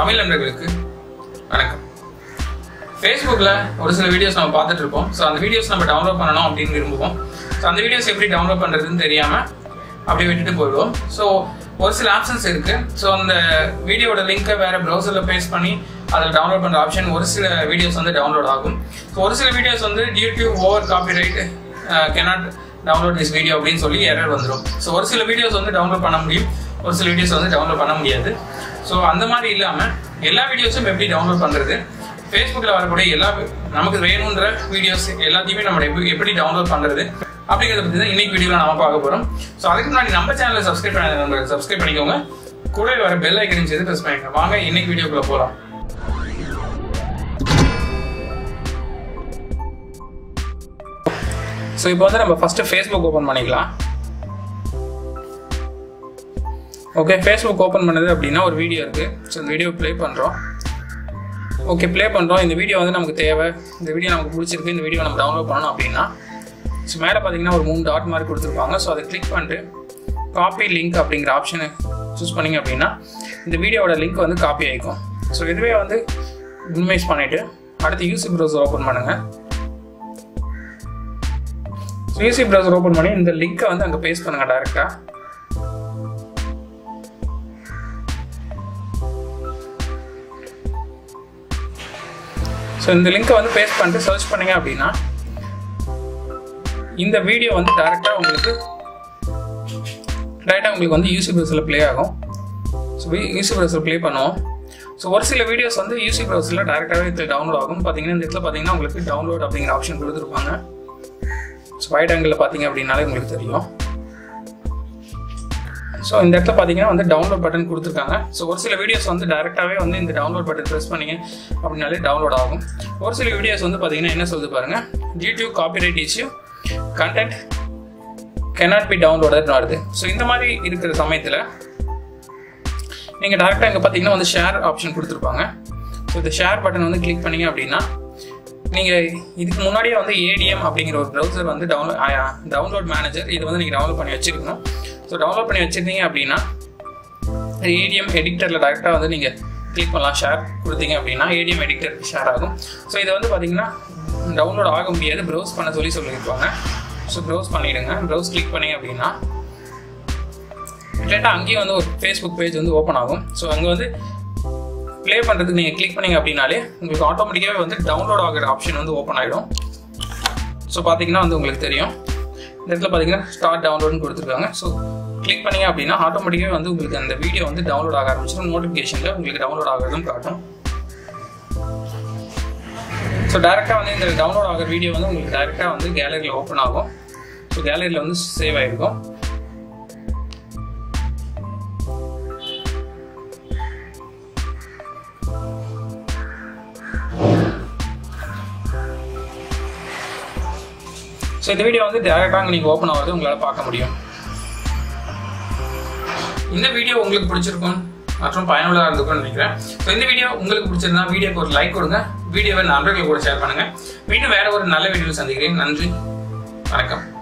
தமிழ் நண்பர்களுக்கு வணக்கம் ஃபேஸ்புக்கில் ஒரு சில வீடியோஸ் நம்ம பார்த்துட்டு இருப்போம் ஸோ அந்த வீடியோஸ் நம்ம டவுன்லோட் பண்ணணும் அப்படின்னு விரும்புவோம் ஸோ அந்த வீடியோஸ் எப்படி டவுன்லோட் பண்ணுறதுன்னு தெரியாமல் அப்படியே விட்டுட்டு போயிடுவோம் ஸோ ஒரு சில ஆப்ஷன்ஸ் இருக்கு ஸோ அந்த வீடியோட லிங்கை வேற ப்ரௌசரில் பேஸ்ட் பண்ணி அதில் டவுன்லோட் பண்ணுற ஆப்ஷன் ஒரு சில வீடியோஸ் வந்து டவுன்லோட் ஆகும் ஸோ ஒரு சில வீடியோஸ் வந்து YouTube over copyright cannot download this video அப்படின்னு சொல்லி எரர் வந்துடும் ஸோ ஒரு சில வீடியோஸ் வந்து டவுன்லோட் பண்ண முடியும் ஒரு சில வீடியோஸ் வந்து டவுன்லோட் பண்ண முடியாது ஸோ அந்த மாதிரி இல்லாமல் எல்லா வீடியோஸும் எப்படி டவுன்லோட் பண்ணுறது ஃபேஸ்புக்கில் வரக்கூடிய எல்லா நமக்கு வேணுன்ற வீடியோஸ் எல்லாத்தையுமே நம்ம எப்படி எப்படி டவுன்லோட் பண்ணுறது அப்படிங்கிறத பற்றி தான் இன்னைக்கு வீடியோவில் நம்ம பார்க்க போகிறோம் ஸோ அதுக்கு முன்னாடி நம்ம சேனலை சப்ஸ்கிரைப் பண்ண சப்ஸ்கிரைப் பண்ணிக்கோங்க கூடவே வர பெல் ஐக்கனையும் சேர்த்து ப்ரெஸ் பண்ணிக்கோங்க வாங்க இன்னைக்கு வீடியோக்குள்ள போகலாம் ஸோ இப்போ வந்து நம்ம ஃபஸ்ட்டு ஃபேஸ்புக் ஓப்பன் பண்ணிக்கலாம் ஓகே ஃபேஸ்புக் ஓப்பன் பண்ணது அப்படின்னா ஒரு வீடியோ இருக்குது ஸோ இந்த வீடியோ ப்ளே பண்ணுறோம் ஓகே ப்ளே பண்ணுறோம் இந்த வீடியோ வந்து நமக்கு தேவை இந்த வீடியோ நமக்கு பிடிச்சிருக்கு இந்த வீடியோ நம்ம டவுன்லோட் பண்ணணும் அப்படின்னா ஸோ மேலே பார்த்தீங்கன்னா ஒரு மூணு டாட் மாதிரி கொடுத்துருப்பாங்க ஸோ அதை கிளிக் பண்ணிட்டு காப்பி லிங்க் அப்படிங்கிற ஆப்ஷனை சூஸ் பண்ணிங்க அப்படின்னா இந்த வீடியோவோட லிங்க் வந்து காப்பி ஆகிக்கும் ஸோ இதுவே வந்து மினிமைஸ் பண்ணிவிட்டு அடுத்து யூசி ப்ரௌசர் ஓப்பன் பண்ணுங்கள் ஸோ யூசி ப்ரௌசர் ஓப்பன் பண்ணி இந்த லிங்க்கை வந்து அங்கே பேஸ்ட் பண்ணுங்கள் டேரெக்டாக ஸோ இந்த லிங்க்கை வந்து பேஸ்ட் பண்ணிட்டு சர்ச் பண்ணீங்க அப்படின்னா இந்த வீடியோ வந்து டேரெக்டாக உங்களுக்கு டேரெக்டாக உங்களுக்கு வந்து யூசி ப்ரௌசரில் ப்ளே ஆகும் ஸோ யூசி ப்ரௌசர் ப்ளே பண்ணுவோம் ஸோ ஒரு சில வீடியோஸ் வந்து யூசி ப்ரௌசரில் டேரெக்டாகவே இதில் டவுன்லோட் ஆகும் பார்த்தீங்கன்னா இந்த இடத்துல பார்த்தீங்கன்னா உங்களுக்கு டவுன்லோட் அப்படிங்கிற ஆப்ஷன் கொடுத்துருப்பாங்க ஸோ வைட் ஆங்கிளில் பார்த்தீங்க அப்படின்னாலே உங்களுக்கு தெரியும் ஸோ இந்த இடத்துல பார்த்தீங்கன்னா வந்து டவுன்லோட் பட்டன் கொடுத்துருக்காங்க ஸோ ஒரு சில வீடியோஸ் வந்து டேரெக்டாகவே வந்து இந்த டவுன்லோட் பட்டன் ப்ரெஸ் பண்ணீங்க அப்படின்னாலே டவுன்லோட் ஆகும் ஒரு சில வீடியோஸ் வந்து பார்த்தீங்கன்னா என்ன சொல்லுது பாருங்க YouTube copyright issue content cannot be டவுன்லோடட்னு வருது ஸோ இந்த மாதிரி இருக்கிற சமயத்தில் நீங்கள் டேரெக்டாக இங்கே பார்த்தீங்கன்னா வந்து ஷேர் ஆப்ஷன் கொடுத்துருப்பாங்க ஸோ இந்த ஷேர் பட்டன் வந்து கிளிக் பண்ணீங்க அப்படின்னா நீங்கள் இதுக்கு முன்னாடியே வந்து ஏடிஎம் அப்படிங்கிற ஒரு ப்ரௌசர் வந்து டவுன்லோட் டவுன்லோட் மேனேஜர் இது வந்து நீங்கள் டவுன்லோட் பண்ணி வச்சுருக்கணும் ஸோ டவுன்லோட் பண்ணி வச்சுருந்தீங்க அப்படின்னா ஏடிஎம் எடிக்டரில் டேரெக்டாக வந்து நீங்கள் கிளிக் பண்ணலாம் ஷேர் கொடுத்தீங்க அப்படின்னா ஏடிஎம் எடிக்டர் ஷேர் ஆகும் ஸோ இதை வந்து பார்த்தீங்கன்னா டவுன்லோட் ஆக முடியாது ப்ரௌஸ் பண்ண சொல்லி சொல்லியிருப்பாங்க ஸோ ப்ரௌஸ் பண்ணிவிடுங்க ப்ரௌஸ் கிளிக் பண்ணீங்க அப்படின்னா டேட்டா அங்கேயும் வந்து ஒரு ஃபேஸ்புக் பேஜ் வந்து ஓப்பன் ஆகும் ஸோ அங்கே வந்து ப்ளே பண்ணுறதுக்கு நீங்கள் கிளிக் பண்ணீங்க அப்படின்னாலே உங்களுக்கு ஆட்டோமேட்டிக்காகவே வந்து டவுன்லோட் ஆகிற ஆப்ஷன் வந்து ஓப்பன் ஆகிடும் ஸோ பார்த்தீங்கன்னா வந்து உங்களுக்கு தெரியும் இந்த இடத்துல பார்த்தீங்கன்னா ஸ்டார்ட் டவுன்லோட்னு கொடுத்துருக்காங்க ஸோ கிளிக் பண்ணீங்க அப்படின்னா ஆட்டோமேட்டிக்காகவே வந்து உங்களுக்கு அந்த வீடியோ வந்து டவுன்லோட் ஆக ஆரம்பிச்சிடும் நோட்டிஃபிகேஷனில் உங்களுக்கு டவுன்லோட் ஆகிறதும் காட்டும் ஸோ டேரெக்டாக வந்து இந்த டவுன்லோட் ஆகிற வீடியோ வந்து உங்களுக்கு டேரெக்டாக வந்து கேலரியில் ஓப்பன் ஆகும் ஸோ கேலரியில் வந்து சேவ் ஆகிருக்கும் ஸோ இந்த வீடியோ வந்து டேரெக்டாக நீங்கள் ஓப்பன் ஆகிறது உங்களால் பார்க்க முடியும் இந்த வீடியோ உங்களுக்கு பிடிச்சிருக்கும் மற்றும் பயனுள்ளதாக இருந்திருக்கும்னு நினைக்கிறேன் ஸோ இந்த வீடியோ உங்களுக்கு பிடிச்சிருந்தா வீடியோக்கு ஒரு லைக் கொடுங்க வீடியோவை நண்பர்கள் கூட ஷேர் பண்ணுங்க மீண்டும் வேற ஒரு நல்ல வீடியோவில் சந்திக்கிறேன் நன்றி வணக்கம்